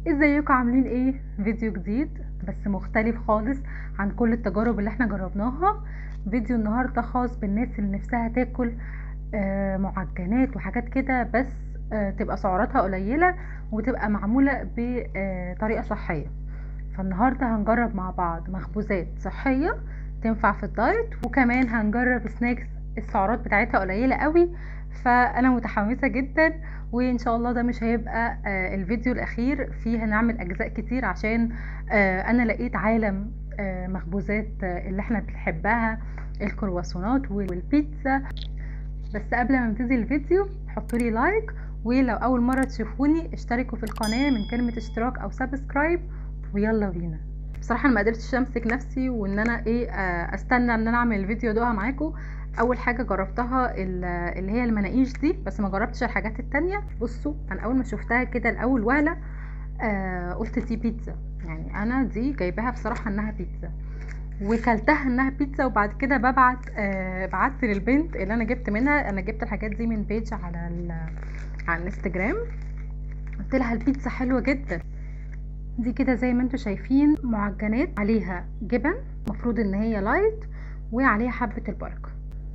ازيكم عاملين ايه فيديو جديد بس مختلف خالص عن كل التجارب اللي احنا جربناها فيديو النهارده خاص بالناس اللي نفسها تاكل آه، معجنات وحاجات كده بس آه، تبقى سعراتها قليله وتبقى معموله بطريقه صحيه فالنهارده هنجرب مع بعض مخبوزات صحيه تنفع في الدايت وكمان هنجرب سناكس السعرات بتاعتها قليله قوي فانا متحمسه جدا وان شاء الله ده مش هيبقى آه، الفيديو الاخير فيه هنعمل اجزاء كتير عشان آه، انا لقيت عالم آه، مخبوزات آه، اللي احنا بنحبها الكرواسونات والبيتزا بس قبل ما نبتدي الفيديو حطوا لي لايك ولو اول مره تشوفوني اشتركوا في القناه من كلمه اشتراك او سبسكرايب ويلا بينا بصراحه انا ما قدرتش امسك نفسي وان انا ايه آه، استنى ان انا اعمل الفيديو ده معاكم اول حاجه جربتها ال- اللي هي المناقيش دي بس ما جربتش الحاجات التانية بصوا انا اول ما شفتها كده الاول وهله آه قلت دي بيتزا يعني انا دي جايباها بصراحه انها بيتزا وكلتها انها بيتزا وبعد كده ببعت آه بعت للبنت اللي انا جبت منها انا جبت الحاجات دي من بيج على ال- على الانستجرام قلت لها البيتزا حلوه جدا دي كده زي ما انتم شايفين معجنات عليها جبن المفروض ان هي لايت وعليها حبه البركه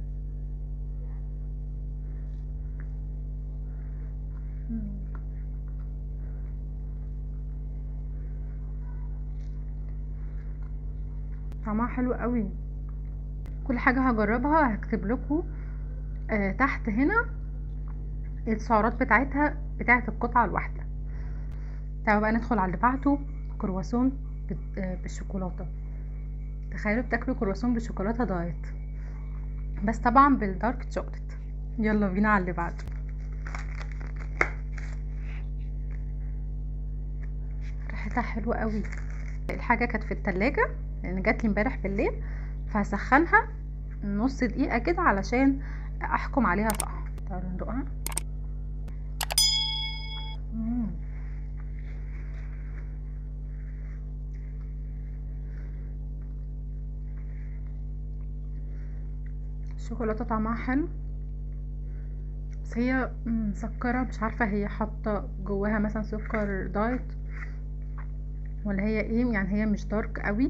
طعمها حلو قوي كل حاجة هجربها هكتب لكم آه تحت هنا السعرات بتاعتها بتاعت القطعة الواحدة تعالوا بقى ندخل على اللي بعده كرواسون بال- آه، بالشوكولاتة تخيلوا بتاكلوا كرواسون بالشوكولاتة دايت بس طبعا بالدارك شوكليت يلا بينا على اللي بعده ريحتها حلوة قوي الحاجة كانت في التلاجة لان جات لي امبارح بالليل فهسخنها نص دقيقة كده علشان احكم عليها صح تعالوا ندوقها مم. الشوكولاتة طعمها حلو بس هي مسكرة مش عارفة هي حاطة جواها مثلا سكر دايت ولا هي ايه يعني هي مش دارك قوي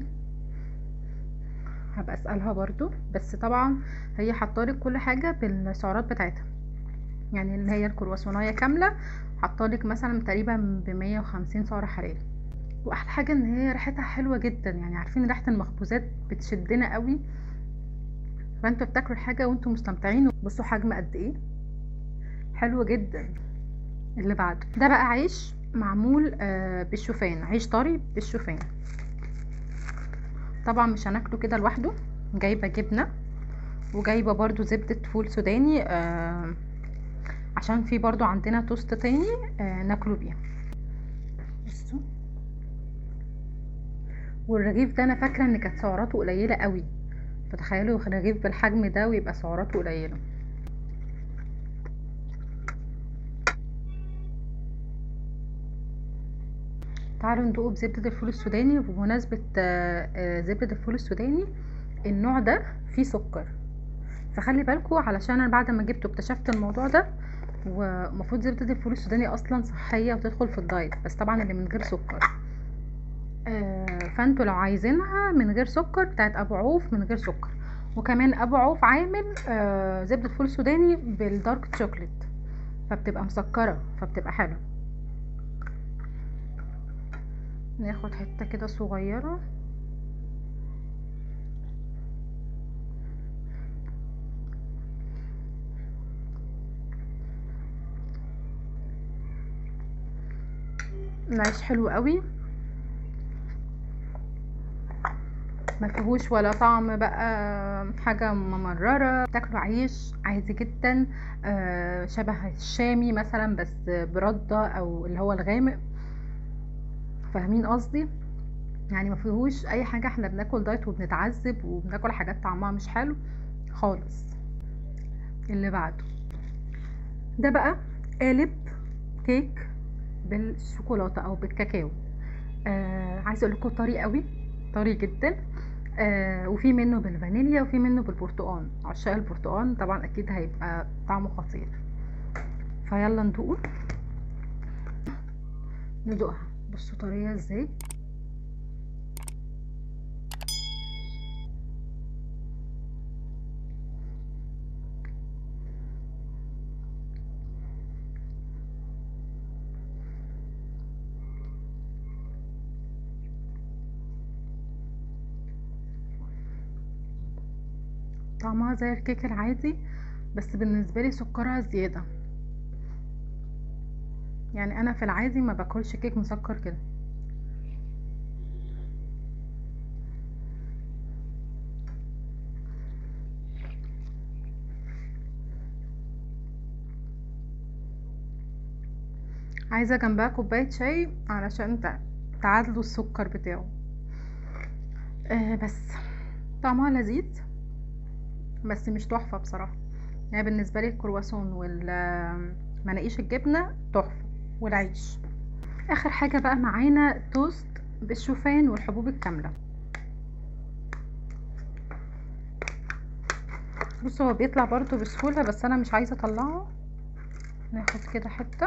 هبقى اسالها برضو بس طبعا هي حاطالك كل حاجه بالسعرات بتاعتها يعني اللي هي الكرواسونايه كامله حاطالك مثلا تقريبا ب 150 سعر حراري واحلى حاجه ان هي ريحتها حلوه جدا يعني عارفين ريحه المخبوزات بتشدنا قوي فانتوا بتاكلوا الحاجه وانتوا مستمتعين بصوا حجم قد ايه حلو جدا اللي بعده ده بقى عيش معمول آه، بالشوفان عيش طري بالشوفان طبعا مش هناكله كده لوحده جايبه جبنه وجايبه برضو زبده فول سوداني آه عشان في برضو عندنا توست تاني آه ناكله بيها بصوا والرغيف ده انا فاكره ان كانت سعراته قليله قوي فتخيلوا رغيف بالحجم ده ويبقى سعراته قليله تعالوا ندوقه بزبدة الفول السوداني وبمناسبة آه، آه، زبدة الفول السوداني النوع ده فيه سكر فخلي بالكوا علشان انا بعد ما جبته اكتشفت الموضوع ده ومفروض زبدة الفول السوداني اصلا صحية وتدخل في الدايت بس طبعا اللي من غير سكر آه، فانتوا لو عايزينها من غير سكر بتاعت ابو عوف من غير سكر وكمان ابو عوف عامل آه، زبدة فول سوداني بالدارك شوكليت فبتبقى مسكرة فبتبقى حلوة ناخد حتة كده صغيرة العيش حلو قوي ما فيهوش ولا طعم بقى حاجة ممررة تاكلوا عيش عادي جدا آه، شبه الشامي مثلا بس بردة او اللي هو الغامق فاهمين قصدي يعني ما فيهوش اي حاجه احنا بناكل دايت وبنتعذب وبناكل حاجات طعمها مش حلو خالص اللي بعده ده بقى قالب كيك بالشوكولاته او بالكاكاو آه عايزه اقول لكم طري قوي طري جدا آه وفي منه بالفانيليا وفي منه بالبرتقال عشاق البرتقال طبعا اكيد هيبقى طعمه خطير فيلا ندوقه ندوقها بصوا طريه ازاي طعمها زي الكيك العادي بس بالنسبه لي سكرها زياده يعني انا في العادي ما باكلش كيك مسكر كده عايزه جنبها كوبايه شاي علشان تع- تعادلوا السكر بتاعه آه بس طعمها لذيذ بس مش تحفه بصراحه يعني بالنسبه لي الكرواسون والمناقيش الجبنه تحفه والعيش اخر حاجه بقى معانا توست بالشوفان والحبوب الكامله بصوا هو بيطلع برضو بسهوله بس انا مش عايزه اطلعه ناخد كده حته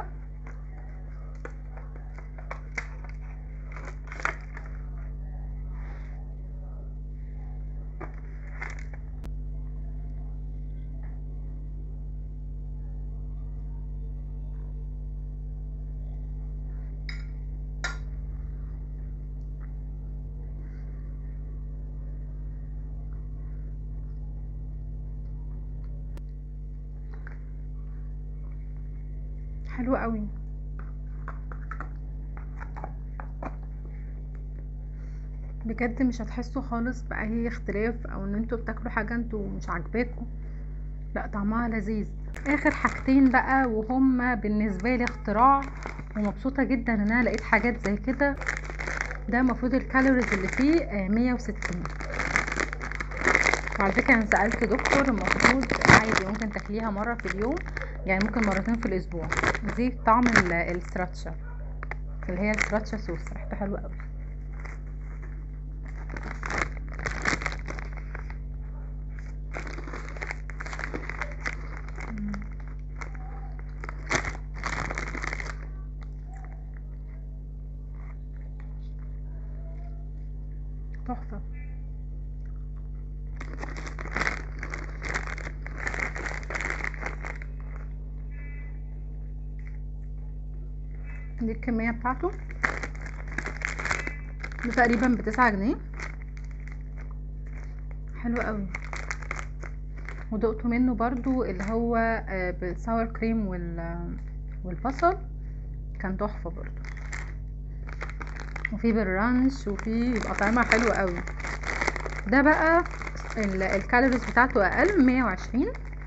حلو قوي بجد مش هتحسوا خالص باي اختلاف او ان انتوا بتاكلوا حاجه انتوا مش عاجباكم لا طعمها لذيذ اخر حاجتين بقى وهما بالنسبه لي اختراع ومبسوطه جدا ان انا لقيت حاجات زي كده ده المفروض الكالوريز اللي فيه آه، 160 وعلى فكره انا سالت دكتور المفروض عادي ممكن تاكليها مره في اليوم يعني ممكن مرتين في الاسبوع دي طعم ال- السراتشا اللي هي السراتشا صوص ريحته حلوه قوي تحفه دي الكميه بتاعته ده تقريبا بتسعة جنيه حلو قوي ودقت منه برضو اللي هو آه، بالساور كريم وال والبصل كان تحفه برضو وفي بالرانش وفي يبقى طعمها حلو قوي ده بقى ال- الكالوريز بتاعته اقل 120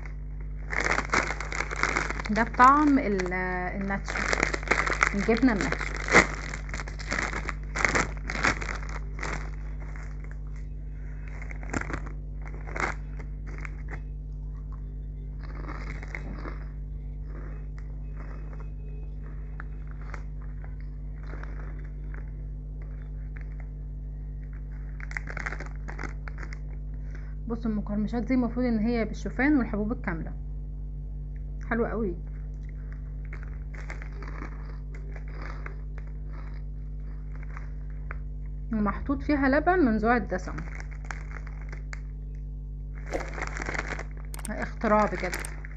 ده بطعم ال- الناتشو الجبنه الناتشو بصوا المقرمشات دي المفروض ان هي بالشوفان والحبوب الكامله حلوه قوي ومحطوط فيها لبن منزوع الدسم اختراع بجد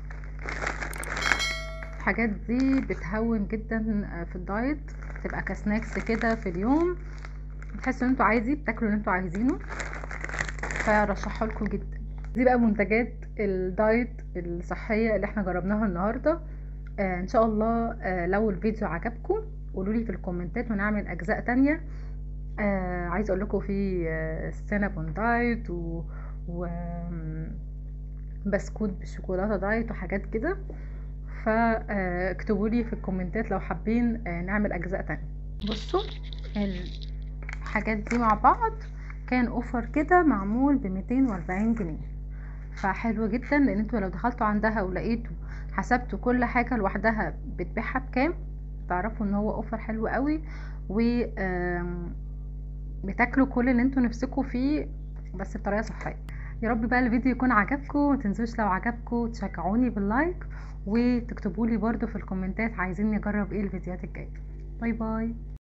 الحاجات دي بتهون جدا في الدايت تبقى كسناكس كده في اليوم تحسوا ان انتوا عادي بتاكلوا اللي انتوا عايزينه فرشحها لكم جدا دي بقى منتجات الدايت الصحيه اللي احنا جربناها النهارده آه ان شاء الله آه لو الفيديو عجبكم قولوا لي في الكومنتات ونعمل اجزاء تانية آه عايزه اقول لكم في آه سينابون دايت و, و بسكوت بالشوكولاته دايت وحاجات كده فاكتبوا لي في الكومنتات لو حابين آه نعمل اجزاء تانية بصوا الحاجات دي مع بعض كان اوفر كده معمول ب 240 جنيه فحلو جدا لان انتوا لو دخلتوا عندها ولقيتوا حسبتوا كل حاجه لوحدها بتبيعها بكام تعرفوا ان هو اوفر حلو قوي و آم، بتاكلوا كل اللي انتوا نفسكوا فيه بس بطريقه صحيه يا رب بقى الفيديو يكون عجبكم متنسوش لو عجبكم تشجعوني باللايك وتكتبوا لي برضو في الكومنتات عايزين نجرب ايه الفيديوهات الجايه باي باي